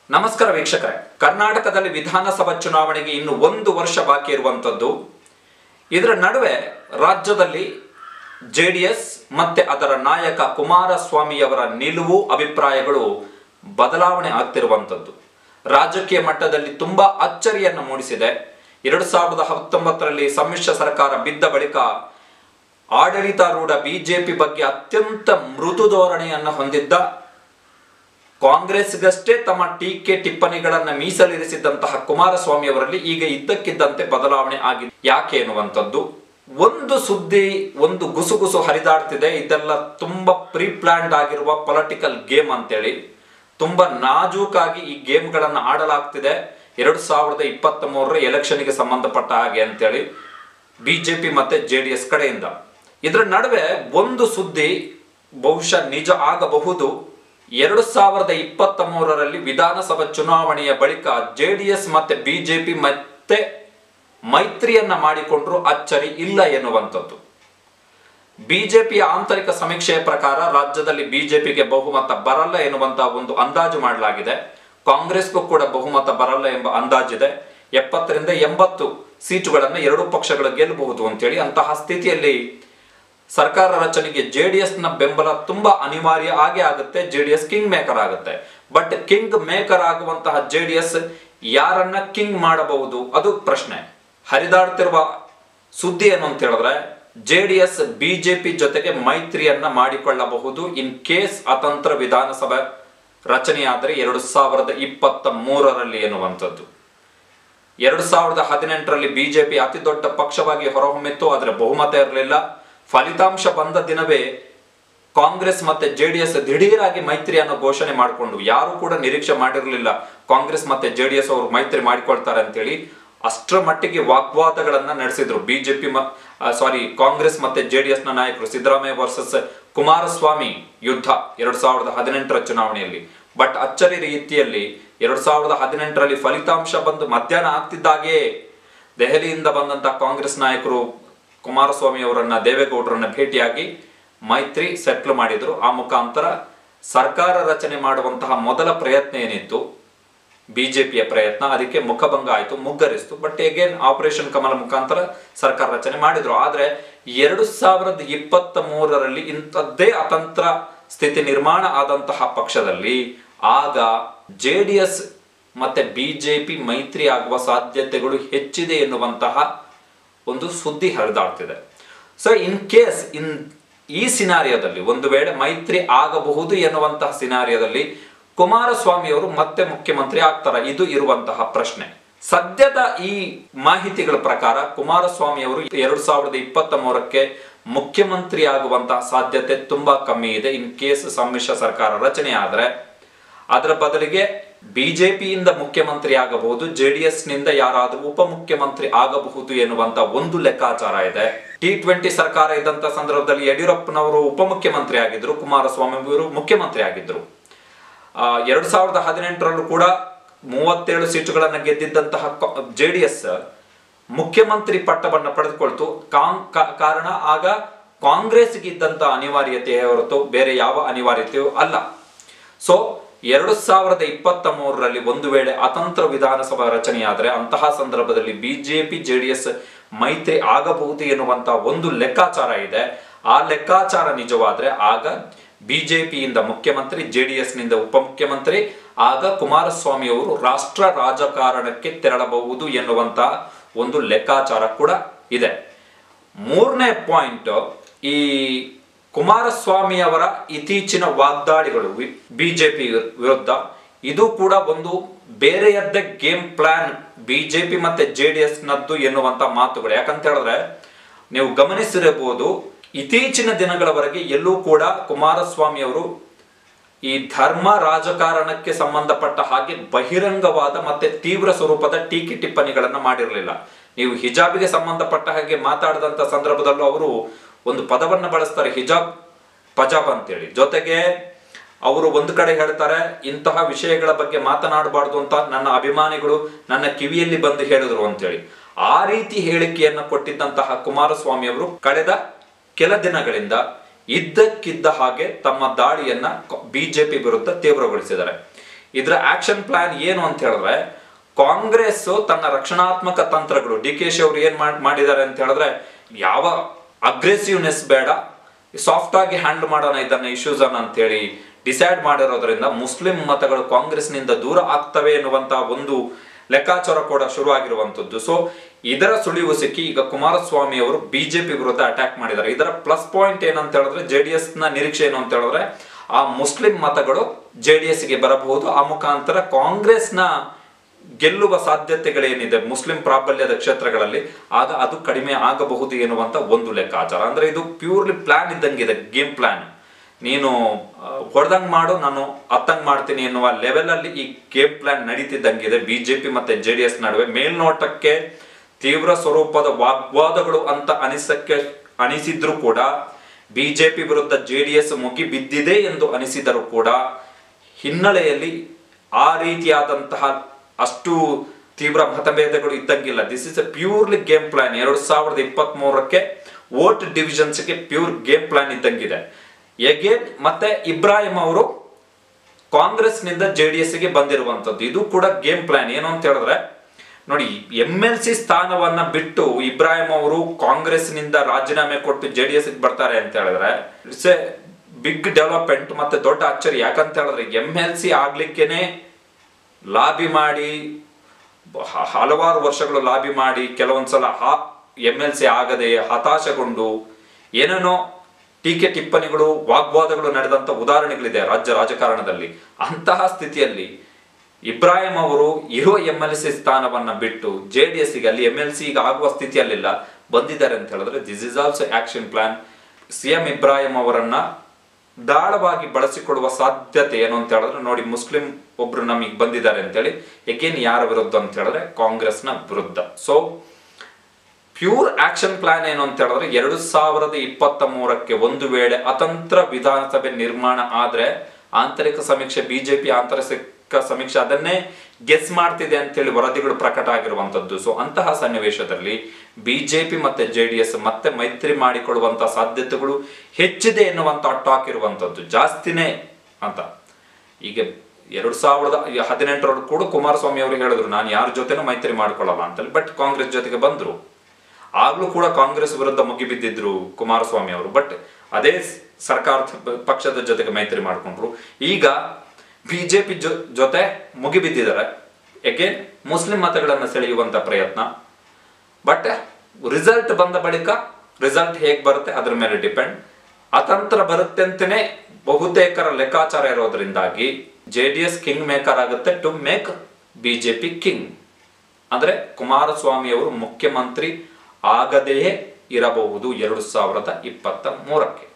ನಮಸ್ಕಾರ ವೀಕ್ಷಕರೇ ಕರ್ನಾಟಕದಲ್ಲಿ ವಿಧಾನಸಭಾ ಚುನಾವಣೆಗೆ ಇನ್ನು ಒಂದು ವರ್ಷ ಬಾಕಿ ಇರುವಂಥದ್ದು ಇದರ ನಡುವೆ ರಾಜ್ಯದಲ್ಲಿ ಜೆ ಡಿ ಎಸ್ ಮತ್ತೆ ಅದರ ನಾಯಕ ಕುಮಾರಸ್ವಾಮಿಯವರ ನಿಲುವು ಅಭಿಪ್ರಾಯಗಳು ಬದಲಾವಣೆ ಆಗ್ತಿರುವಂಥದ್ದು ರಾಜಕೀಯ ಮಟ್ಟದಲ್ಲಿ ತುಂಬಾ ಅಚ್ಚರಿಯನ್ನು ಮೂಡಿಸಿದೆ ಎರಡು ಸಾವಿರದ ಹತ್ತೊಂಬತ್ತರಲ್ಲಿ ಸಮ್ಮಿಶ್ರ ಸರ್ಕಾರ ಬಿದ್ದ ಬಳಿಕ ಆಡಳಿತಾರೂಢ ಬಿಜೆಪಿ ಬಗ್ಗೆ ಅತ್ಯಂತ ಮೃದು ಧೋರಣೆಯನ್ನು ಹೊಂದಿದ್ದ ಕಾಂಗ್ರೆಸ್ಗಷ್ಟೇ ತಮ್ಮ ಟೀಕೆ ಟಿಪ್ಪಣಿಗಳನ್ನ ಮೀಸಲಿರಿಸಿದ್ದಂತಹ ಕುಮಾರಸ್ವಾಮಿ ಅವರಲ್ಲಿ ಈಗ ಇದ್ದಕ್ಕಿದ್ದಂತೆ ಬದಲಾವಣೆ ಆಗಿದೆ ಯಾಕೆ ಎನ್ನುವಂಥದ್ದು ಒಂದು ಸುದ್ದಿ ಒಂದು ಗುಸುಗುಸು ಹರಿದಾಡ್ತಿದೆ ಇದೆಲ್ಲ ತುಂಬಾ ಪ್ರೀ ಪ್ಲಾನ್ಡ್ ಆಗಿರುವ ಪೊಲಿಟಿಕಲ್ ಗೇಮ್ ಅಂತೇಳಿ ತುಂಬಾ ನಾಜೂಕಾಗಿ ಈ ಗೇಮ್ಗಳನ್ನ ಆಡಲಾಗ್ತಿದೆ ಎರಡು ಸಾವಿರದ ಇಪ್ಪತ್ತ್ ಮೂರರ ಎಲೆಕ್ಷನ್ಗೆ ಸಂಬಂಧಪಟ್ಟ ಹಾಗೆ ಅಂತೇಳಿ ಬಿಜೆಪಿ ಮತ್ತೆ ಜೆ ಡಿ ಎಸ್ ಕಡೆಯಿಂದ ಇದರ ನಡುವೆ ಒಂದು ಸುದ್ದಿ ಬಹುಶಃ ನಿಜ ಆಗಬಹುದು ಎರಡು ಸಾವಿರದ ಇಪ್ಪತ್ತ ಮೂರರಲ್ಲಿ ವಿಧಾನಸಭಾ ಚುನಾವಣೆಯ ಬಳಿಕ ಜೆ ಡಿ ಎಸ್ ಮತ್ತೆ ಬಿಜೆಪಿ ಮತ್ತೆ ಮೈತ್ರಿಯನ್ನ ಮಾಡಿಕೊಂಡ್ರು ಅಚ್ಚರಿ ಇಲ್ಲ ಎನ್ನುವಂಥದ್ದು ಬಿಜೆಪಿಯ ಆಂತರಿಕ ಸಮೀಕ್ಷೆಯ ಪ್ರಕಾರ ರಾಜ್ಯದಲ್ಲಿ ಬಿಜೆಪಿಗೆ ಬಹುಮತ ಬರಲ್ಲ ಎನ್ನುವಂತಹ ಒಂದು ಅಂದಾಜು ಮಾಡಲಾಗಿದೆ ಕಾಂಗ್ರೆಸ್ಗೂ ಕೂಡ ಬಹುಮತ ಬರಲ್ಲ ಎಂಬ ಅಂದಾಜಿದೆ ಎಪ್ಪತ್ತರಿಂದ ಎಂಬತ್ತು ಸೀಟುಗಳನ್ನು ಎರಡೂ ಪಕ್ಷಗಳು ಗೆಲ್ಲಬಹುದು ಅಂತೇಳಿ ಅಂತಹ ಸ್ಥಿತಿಯಲ್ಲಿ ಸರ್ಕಾರ ರಚನೆಗೆ ಜೆ ಡಿ ಎಸ್ ನ ಬೆಂಬಲ ತುಂಬಾ ಅನಿವಾರ್ಯ ಆಗೇ ಆಗುತ್ತೆ J D S king maker ಆಗುತ್ತೆ ಬಟ್ ಕಿಂಗ್ ಮೇಕರ್ ಆಗುವಂತಹ ಜೆ ಡಿ ಎಸ್ ಯಾರನ್ನ ಕಿಂಗ್ ಮಾಡಬಹುದು ಅದು ಪ್ರಶ್ನೆ ಹರಿದಾಡ್ತಿರುವ ಸುದ್ದಿ ಏನು ಅಂತ ಹೇಳಿದ್ರೆ ಜೆ ಡಿ ಎಸ್ ಬಿಜೆಪಿ ಜೊತೆಗೆ ಮೈತ್ರಿಯನ್ನ ಮಾಡಿಕೊಳ್ಳಬಹುದು ಇನ್ ಕೇಸ್ ಅತಂತ್ರ ವಿಧಾನಸಭೆ ರಚನೆಯಾದರೆ ಎರಡು ಸಾವಿರದ ಇಪ್ಪತ್ತ ಮೂರರಲ್ಲಿ ಎನ್ನುವಂಥದ್ದು ಎರಡು ಸಾವಿರದ ಹದಿನೆಂಟರಲ್ಲಿ ಬಿಜೆಪಿ ಅತಿ ದೊಡ್ಡ ಪಕ್ಷವಾಗಿ ಹೊರಹೊಮ್ಮಿತ್ತು ಆದರೆ ಬಹುಮತ ಇರಲಿಲ್ಲ ಫಲಿತಾಂಶ ಬಂದ ದಿನವೇ ಕಾಂಗ್ರೆಸ್ ಮತ್ತೆ ಜೆ ಡಿ ಎಸ್ ದಿಢೀರಾಗಿ ಮೈತ್ರಿಯನ್ನು ಘೋಷಣೆ ಮಾಡಿಕೊಂಡು ಯಾರು ಕೂಡ ನಿರೀಕ್ಷೆ ಮಾಡಿರಲಿಲ್ಲ ಕಾಂಗ್ರೆಸ್ ಮತ್ತೆ ಜೆ ಡಿ ಎಸ್ ಅವರು ಮೈತ್ರಿ ಮಾಡಿಕೊಳ್ತಾರೆ ಅಂತೇಳಿ ಅಷ್ಟರ ಮಟ್ಟಿಗೆ ವಾಗ್ವಾದಗಳನ್ನ ನಡೆಸಿದ್ರು ಬಿಜೆಪಿ ಸಾರಿ ಕಾಂಗ್ರೆಸ್ ಮತ್ತೆ ಜೆ ಡಿ ಎಸ್ ನ ನಾಯಕರು ಸಿದ್ದರಾಮಯ್ಯ ವರ್ಸಸ್ ಕುಮಾರಸ್ವಾಮಿ ಯುದ್ಧ ಎರಡ್ ಸಾವಿರದ ಹದಿನೆಂಟರ ಚುನಾವಣೆಯಲ್ಲಿ ಬಟ್ ಅಚ್ಚರಿ ರೀತಿಯಲ್ಲಿ ಎರಡ್ ಸಾವಿರದ ಹದಿನೆಂಟರಲ್ಲಿ ಫಲಿತಾಂಶ ಬಂದು ಮಧ್ಯಾಹ್ನ ಆಗ್ತಿದ್ದಾಗೆ ದೆಹಲಿಯಿಂದ ಬಂದಂತ ಕಾಂಗ್ರೆಸ್ ನಾಯಕರು ಕುಮಾರಸ್ವಾಮಿ ಅವರನ್ನ ದೇವೇಗೌಡರನ್ನ ಭೇಟಿಯಾಗಿ ಮೈತ್ರಿ ಸೆಟ್ಲ್ ಮಾಡಿದ್ರು ಆ ಮುಖಾಂತರ ಸರ್ಕಾರ ರಚನೆ ಮಾಡುವಂತಹ ಮೊದಲ ಪ್ರಯತ್ನ ಏನಿತ್ತು ಬಿಜೆಪಿಯ ಪ್ರಯತ್ನ ಅದಕ್ಕೆ ಮುಖಭಂಗ ಆಯಿತು ಮುಗ್ಗರಿಸ್ತು ಬಟ್ ಎಗೇನ್ ಆಪರೇಷನ್ ಕಮಲ ಮುಖಾಂತರ ಸರ್ಕಾರ ರಚನೆ ಮಾಡಿದ್ರು ಆದ್ರೆ ಎರಡು ಸಾವಿರದ ಇಪ್ಪತ್ತ ಮೂರರಲ್ಲಿ ಇಂಥದ್ದೇ ಅತಂತ್ರ ಸ್ಥಿತಿ ನಿರ್ಮಾಣ ಆದಂತಹ ಪಕ್ಷದಲ್ಲಿ ಆಗ ಜೆ ಡಿ ಎಸ್ ಮತ್ತೆ ಬಿಜೆಪಿ ಮೈತ್ರಿ ಆಗುವ ಸಾಧ್ಯತೆಗಳು ಹೆಚ್ಚಿದೆ ಎನ್ನುವಂತಹ ಒಂದು ಸುದ್ದಿ ಹರಿದಾಡ್ತಿದೆ ಸೊ ಇನ್ ಕೇಸ್ ಇನ್ ಈ ಸಿನಾರಿಯೋದಲ್ಲಿ ಒಂದು ವೇಳೆ ಮೈತ್ರಿ ಆಗಬಹುದು ಎನ್ನುವಂತಹ ಸಿನಾರಿಯೋದಲ್ಲಿ ಕುಮಾರಸ್ವಾಮಿ ಅವರು ಮತ್ತೆ ಮುಖ್ಯಮಂತ್ರಿ ಆಗ್ತಾರ ಇದು ಇರುವಂತಹ ಪ್ರಶ್ನೆ ಸದ್ಯದ ಈ ಮಾಹಿತಿಗಳ ಪ್ರಕಾರ ಕುಮಾರಸ್ವಾಮಿ ಅವರು ಎರಡು ಸಾವಿರದ ಇಪ್ಪತ್ತ ಮೂರಕ್ಕೆ ಮುಖ್ಯಮಂತ್ರಿ ಆಗುವಂತಹ ಸಾಧ್ಯತೆ ತುಂಬಾ ಕಮ್ಮಿ ಇದೆ ಇನ್ ಕೇಸ್ ಸಮ್ಮಿಶ್ರ ಸರ್ಕಾರ ರಚನೆ ಆದ್ರೆ ಅದರ ಬದಲಿಗೆ ಬಿಜೆಪಿಯಿಂದ ಮುಖ್ಯಮಂತ್ರಿ ಆಗಬಹುದು ಜೆಡಿಎಸ್ ನಿಂದ ಯಾರಾದರೂ ಉಪಮುಖ್ಯಮಂತ್ರಿ ಆಗಬಹುದು ಎನ್ನುವಂತ ಒಂದು ಲೆಕ್ಕಾಚಾರ ಇದೆ ಟಿ ಟ್ವೆಂಟಿ ಸರ್ಕಾರ ಇದ್ದಂತ ಸಂದರ್ಭದಲ್ಲಿ ಯಡಿಯೂರಪ್ಪನವರು ಉಪಮುಖ್ಯಮಂತ್ರಿ ಆಗಿದ್ರು ಕುಮಾರಸ್ವಾಮಿ ಅವರು ಮುಖ್ಯಮಂತ್ರಿ ಆಗಿದ್ರು ಆ, ಎರಡ್ ಸಾವಿರದ ಹದಿನೆಂಟರಲ್ಲೂ ಕೂಡ ಮೂವತ್ತೇಳು ಸೀಟುಗಳನ್ನು ಗೆದ್ದಿದ್ದಂತಹ ಜೆ ಡಿ ಎಸ್ ಮುಖ್ಯಮಂತ್ರಿ ಪಟ್ಟವನ್ನು ಪಡೆದುಕೊಳ್ತು ಕಾಂ- ಕಾ- ಕಾರಣ ಆಗ ಕಾಂಗ್ರೆಸ್ಗೆ ಇದ್ದಂತ ಅನಿವಾರ್ಯತೆಯೇ ಹೊರತು ಬೇರೆ ಯಾವ ಅನಿವಾರ್ಯತೆಯೂ ಅಲ್ಲ ಸೊ ಎರಡು ಸಾವಿರದ ಇಪ್ಪತ್ತ ಮೂರರಲ್ಲಿ ಒಂದು ವೇಳೆ ಅತಂತ್ರ ವಿಧಾನಸಭಾ ರಚನೆಯಾದರೆ ಅಂತಹ ಸಂದರ್ಭದಲ್ಲಿ ಬಿಜೆಪಿ ಜೆಡಿಎಸ್ ಮೈತ್ರಿ ಆಗಬಹುದು ಎನ್ನುವಂತಹ ಒಂದು ಲೆಕ್ಕಾಚಾರ ಇದೆ ಆ ಲೆಕ್ಕಾಚಾರ ನಿಜವಾದ್ರೆ ಆಗ ಬಿಜೆಪಿಯಿಂದ ಮುಖ್ಯಮಂತ್ರಿ ಜೆಡಿಎಸ್ ನಿಂದ ಉಪಮುಖ್ಯಮಂತ್ರಿ ಆಗ ಕುಮಾರಸ್ವಾಮಿ ಅವರು ರಾಷ್ಟ್ರ ರಾಜಕಾರಣಕ್ಕೆ ತೆರಳಬಹುದು ಎನ್ನುವಂತಹ ಒಂದು ಲೆಕ್ಕಾಚಾರ ಕೂಡ ಇದೆ ಮೂರನೇ ಪಾಯಿಂಟ್ ಈ ಕುಮಾರಸ್ವಾಮಿ ಅವರ ಇತ್ತೀಚಿನ ವಾಗ್ದಾಳಿಗಳು ಬಿಜೆಪಿ ವಿರುದ್ಧ ಇದು ಕೂಡ ಒಂದು ಬೇರೆಯದ್ದೇ ಗೇಮ್ ಪ್ಲಾನ್ ಬಿಜೆಪಿ ಮತ್ತೆ ಜೆ ಡಿ ಎಸ್ ನದ್ದು ಎನ್ನುವಂತ ಮಾತುಗಳು ಯಾಕಂತ ಹೇಳಿದ್ರೆ ನೀವು ಗಮನಿಸಿರಬಹುದು ಇತ್ತೀಚಿನ ದಿನಗಳವರೆಗೆ ಎಲ್ಲೂ ಕೂಡ ಕುಮಾರಸ್ವಾಮಿ ಅವರು ಈ ಧರ್ಮ ರಾಜಕಾರಣಕ್ಕೆ ಸಂಬಂಧಪಟ್ಟ ಹಾಗೆ ಬಹಿರಂಗವಾದ ಮತ್ತೆ ತೀವ್ರ ಸ್ವರೂಪದ ಟೀಕೆ ಟಿಪ್ಪಣಿಗಳನ್ನ ಮಾಡಿರಲಿಲ್ಲ ನೀವು ಹಿಜಾಬಿಗೆ ಸಂಬಂಧಪಟ್ಟ ಹಾಗೆ ಮಾತಾಡಿದಂತ ಸಂದರ್ಭದಲ್ಲೂ ಅವರು ಒಂದು ಪದವನ್ನ ಬಳಸ್ತಾರೆ ಹಿಜಾಬ್ ಪಜಾಬ್ ಅಂತೇಳಿ ಜೊತೆಗೆ ಅವರು ಒಂದು ಕಡೆ ಹೇಳ್ತಾರೆ ಇಂತಹ ವಿಷಯಗಳ ಬಗ್ಗೆ ಮಾತನಾಡಬಾರ್ದು ಅಂತ ನನ್ನ ಅಭಿಮಾನಿಗಳು ನನ್ನ ಕಿವಿಯಲ್ಲಿ ಬಂದು ಹೇಳಿದ್ರು ಅಂತೇಳಿ ಆ ರೀತಿ ಹೇಳಿಕೆಯನ್ನು ಕೊಟ್ಟಿದ್ದಂತಹ ಕುಮಾರಸ್ವಾಮಿ ಅವರು ಕಳೆದ ಕೆಲ ದಿನಗಳಿಂದ ಇದ್ದಕ್ಕಿದ್ದ ಹಾಗೆ ತಮ್ಮ ದಾಳಿಯನ್ನ ಬಿಜೆಪಿ ವಿರುದ್ಧ ತೀವ್ರಗೊಳಿಸಿದ್ದಾರೆ ಇದರ ಆಕ್ಷನ್ ಪ್ಲಾನ್ ಏನು ಅಂತ ಹೇಳಿದ್ರೆ ಕಾಂಗ್ರೆಸ್ ತನ್ನ ರಕ್ಷಣಾತ್ಮಕ ತಂತ್ರಗಳು ಡಿ ಕೆ ಶಿ ಅವರು ಏನ್ ಮಾಡ್- ಮಾಡಿದ್ದಾರೆ ಅಂತ ಹೇಳಿದ್ರೆ ಯಾವ ಅಗ್ರೆಸಿವ್ನೆಸ್ ಬೇಡ ಸಾಫ್ಟ್ ಆಗಿ ಹ್ಯಾಂಡಲ್ ಮಾಡೋಣ ಇದನ್ನ ಇಶ್ಯೂಸ್ ಅನ್ನ ಅಂತೇಳಿ ಡಿಸೈಡ್ ಮಾಡಿರೋದ್ರಿಂದ ಮುಸ್ಲಿಂ ಮತಗಳು ಕಾಂಗ್ರೆಸ್ನಿಂದ ದೂರ ಆಗ್ತವೆ ಎನ್ನುವಂತ ಒಂದು ಲೆಕ್ಕಾಚಾರ ಕೂಡ ಶುರುವಾಗಿರುವಂತದ್ದು ಸೊ ಇದರ ಸುಳಿವು ಸಿಕ್ಕಿ ಈಗ ಕುಮಾರಸ್ವಾಮಿ ಅವರು ಬಿಜೆಪಿ ವಿರುದ್ಧ ಅಟ್ಯಾಕ್ ಮಾಡಿದ್ದಾರೆ ಇದರ ಪ್ಲಸ್ ಪಾಯಿಂಟ್ ಏನಂತ ಹೇಳಿದ್ರೆ ಜೆ ಡಿ ಎಸ್ ನ ನಿರೀಕ್ಷೆ ಏನು ಅಂತ ಹೇಳಿದ್ರೆ ಆ ಮುಸ್ಲಿಂ ಮತಗಳು ಜೆ ಡಿ ಎಸ್ ಗೆ ಬರಬಹುದು ಆ ಮುಖಾಂತರ ಕಾಂಗ್ರೆಸ್ನ ಗೆಲ್ಲುವ ಸಾಧ್ಯತೆಗಳೇನಿದೆ ಮುಸ್ಲಿಂ ಪ್ರಾಬಲ್ಯದ ಕ್ಷೇತ್ರಗಳಲ್ಲಿ ಆಗ ಅದು ಕಡಿಮೆ ಆಗಬಹುದು ಎನ್ನುವಂತ ಒಂದು ಲೆಕ್ಕಾಚಾರ ಅಂದ್ರೆ ಇದು ಪ್ಯೂರ್ಲಿ ಪ್ಲಾನ್ ಇದ್ದಂಗಿದೆ ಗೇಮ್ ಪ್ಲಾನ್ ನೀನು ಹೊಡೆದಂಗ್ ಮಾಡು ನಾನು ಅತ್ತಂಗ್ ಮಾಡ್ತೀನಿ ಎನ್ನುವ ಲೆವೆಲ್ ಅಲ್ಲಿ ಈ ಗೇಮ್ ಪ್ಲಾನ್ ನಡೀತಿದ್ದಂಗಿದೆ ಬಿಜೆಪಿ ಮತ್ತೆ ಜೆ ಡಿ ಎಸ್ ನಡುವೆ ಮೇಲ್ನೋಟಕ್ಕೆ ತೀವ್ರ ಸ್ವರೂಪದ ವಾಗ್ವಾದಗಳು ಅಂತ ಅನಿಸಕ್ಕೆ ಅನಿಸಿದ್ರು ಕೂಡ ಬಿಜೆಪಿ ವಿರುದ್ಧ ಜೆ ಡಿ ಎಸ್ ಮುಗಿ ಬಿದ್ದಿದೆ ಎಂದು ಅನಿಸಿದರೂ ಕೂಡ ಹಿನ್ನೆಲೆಯಲ್ಲಿ ಆ ರೀತಿಯಾದಂತಹ ಅಷ್ಟು ತೀವ್ರ ಮತಭೇದಗಳು ಇದ್ದಂಗಿಲ್ಲ this is a purely game plan ಎರಡು ಸಾವಿರದ ಇಪ್ಪತ್ತ್ ಮೂರಕ್ಕೆ ವೋಟ್ ಡಿವಿಷನ್ಸ್ಗೆ ಪ್ಯೂರ್ ಗೇಮ್ ಪ್ಲಾನ್ ಇದ್ದಂಗಿದೆ ಎಗೇನ್ ಮತ್ತೆ ಇಬ್ರಾಹಿಂ ಅವರು ಕಾಂಗ್ರೆಸ್ನಿಂದ ಜೆ ಡಿ ಎಸ್ಗೆ ಬಂದಿರುವಂತದ್ದು ಇದು ಕೂಡ ಗೇಮ್ ಪ್ಲಾನ್ ಏನು ಅಂತ ಹೇಳಿದ್ರೆ ನೋಡಿ ಎಂ ಎಲ್ ಸಿ ಸ್ಥಾನವನ್ನ ಬಿಟ್ಟು ಇಬ್ರಾಹಿಂ ಅವರು ಕಾಂಗ್ರೆಸ್ನಿಂದ ರಾಜೀನಾಮೆ ಕೊಟ್ಟು ಜೆ ಡಿ ಎಸ್ ಬರ್ತಾರೆ ಅಂತ ಹೇಳಿದ್ರೆ ಇಟ್ಸ್ ಎ ಬಿಗ್ ಡೆವಲಪ್ಮೆಂಟ್ ಮತ್ತೆ ದೊಡ್ಡ ಅಚ್ಚರಿ ಯಾಕಂತ ಹೇಳಿದ್ರೆ ಎಂ ಎಲ್ ಸಿ ಆಗ್ಲಿಕ್ಕೇನೆ ಲಾಬಿ ಮಾಡಿ ಹ- ಹಲವಾರು ವರ್ಷಗಳು ಲಾಬಿ ಮಾಡಿ ಕೆಲವೊಂದ್ಸಲ ಎಂ ಎಲ್ ಸಿ ಆಗದೆ ಹತಾಶಗೊಂಡು ಏನೇನೋ ಟೀಕೆ ಟಿಪ್ಪಣಿಗಳು ವಾಗ್ವಾದಗಳು ನಡೆದಂತ ಉದಾಹರಣೆಗಳಿದೆ ರಾಜ್ಯ ರಾಜಕಾರಣದಲ್ಲಿ ಅಂತಹ ಸ್ಥಿತಿಯಲ್ಲಿ ಇಬ್ರಾಹಿಂ ಅವರು ಇರುವ ಎಂ ಎಲ್ ಸಿ ಸ್ಥಾನವನ್ನ ಬಿಟ್ಟು ಜೆ ಡಿ ಎಸ್ ಅಲ್ಲಿ ಎಂ ಎಲ್ ಸಿ ಈಗ ಆಗುವ ಸ್ಥಿತಿಯಲ್ಲಿಲ್ಲ ಬಂದಿದ್ದಾರೆ ಅಂತ ಹೇಳಿದ್ರೆ this is also action plan C M Ibrahim ಅವರನ್ನ ದಾಳವಾಗಿ ಬಳಸಿಕೊಳ್ಳುವ ಸಾಧ್ಯತೆ ಏನು ಅಂತ ಹೇಳಿದ್ರೆ ನೋಡಿ ಮುಸ್ಲಿಂ ಒಬ್ರು ನಮಗೆ ಬಂದಿದ್ದಾರೆ ಅಂತೇಳಿ ಎಗೇನ್ ಯಾರ ವಿರುದ್ಧ ಅಂತ ಹೇಳಿದ್ರೆ ಕಾಂಗ್ರೆಸ್ನ ವಿರುದ್ಧ ಸೊ ಪ್ಯೂರ್ ಆಕ್ಷನ್ ಪ್ಲಾನ್ ಏನು ಅಂತ ಹೇಳಿದ್ರೆ ಎರಡು ಸಾವಿರದ ಇಪ್ಪತ್ತ ಮೂರಕ್ಕೆ ಒಂದು ವೇಳೆ ಅತಂತ್ರ ವಿಧಾನಸಭೆ ನಿರ್ಮಾಣ ಆದ್ರೆ ಆಂತರಿಕ ಸಮೀಕ್ಷೆ ಬಿಜೆಪಿ ಆಂತರಿಕ ಸಮೀಕ್ಷೆ ಅದನ್ನೇ ಗೆಸ್ ಮಾಡ್ತಿದೆ ಅಂತೇಳಿ ವರದಿಗಳು ಪ್ರಕಟ ಆಗಿರುವಂತದ್ದು ಸೊ ಅಂತಹ ಸನ್ನಿವೇಶದಲ್ಲಿ ಬಿಜೆಪಿ ಮತ್ತೆ ಜೆ ಡಿ ಎಸ್ ಮತ್ತೆ ಮೈತ್ರಿ ಮಾಡಿಕೊಳ್ಳುವಂತಹ ಸಾಧ್ಯತೆಗಳು ಹೆಚ್ಚಿದೆ ಎನ್ನುವಂತ ಟಾಕ್ ಇರುವಂತದ್ದು ಜಾಸ್ತಿನೇ ಅಂತ ಈಗ ಎರಡ್ ಸಾವಿರದ ಹದಿನೆಂಟರಲ್ಲೂ ಕೂಡ ಕುಮಾರಸ್ವಾಮಿ ಅವರು ಹೇಳಿದ್ರು ನಾನು ಯಾರ ಜೊತೆನೂ ಮೈತ್ರಿ ಮಾಡ್ಕೊಳ್ಳಲ್ಲ ಅಂತೇಳಿ ಬಟ್ ಕಾಂಗ್ರೆಸ್ ಜೊತೆಗೆ ಬಂದ್ರು ಆಗ್ಲೂ ಕೂಡ ಕಾಂಗ್ರೆಸ್ ವಿರುದ್ಧ ಮುಗಿಬಿದ್ದಿದ್ರು ಕುಮಾರಸ್ವಾಮಿ ಅವರು ಬಟ್ ಅದೇ ಸರ್ಕಾರದ ಪಕ್ಷದ ಜೊತೆಗೆ ಮೈತ್ರಿ ಮಾಡ್ಕೊಂಡ್ರು ಈಗ ಬಿಜೆಪಿ ಜೊತೆ ಮುಗಿಬಿದ್ದಿದ್ದಾರೆ ಯಾಕೆ ಮುಸ್ಲಿಂ ಮತಗಳನ್ನು ಸೆಳೆಯುವಂತ ಪ್ರಯತ್ನ ಬಟ್ ರಿಸಲ್ಟ್ ಬಂದ ಬಳಿಕ ರಿಸಲ್ಟ್ ಹೇಗ್ ಬರುತ್ತೆ ಅದ್ರ ಮೇಲೆ ಡಿಪೆಂಡ್ ಅತಂತ್ರ ಬರುತ್ತೆ ಅಂತಾನೆ ಬಹುತೇಕರ ಲೆಕ್ಕಾಚಾರ ಇರೋದ್ರಿಂದಾಗಿ J D S king maker ಆಗುತ್ತೆ ಟು ಮೇಕ್ ಬಿಜೆಪಿ ಕಿಂಗ್ ಅಂದ್ರೆ ಕುಮಾರಸ್ವಾಮಿ ಅವರು ಮುಖ್ಯಮಂತ್ರಿ ಆಗದೇ ಇರಬಹುದು ಎರಡು ಸಾವಿರದ ಇಪ್ಪತ್ತ ಮೂರಕ್ಕೆ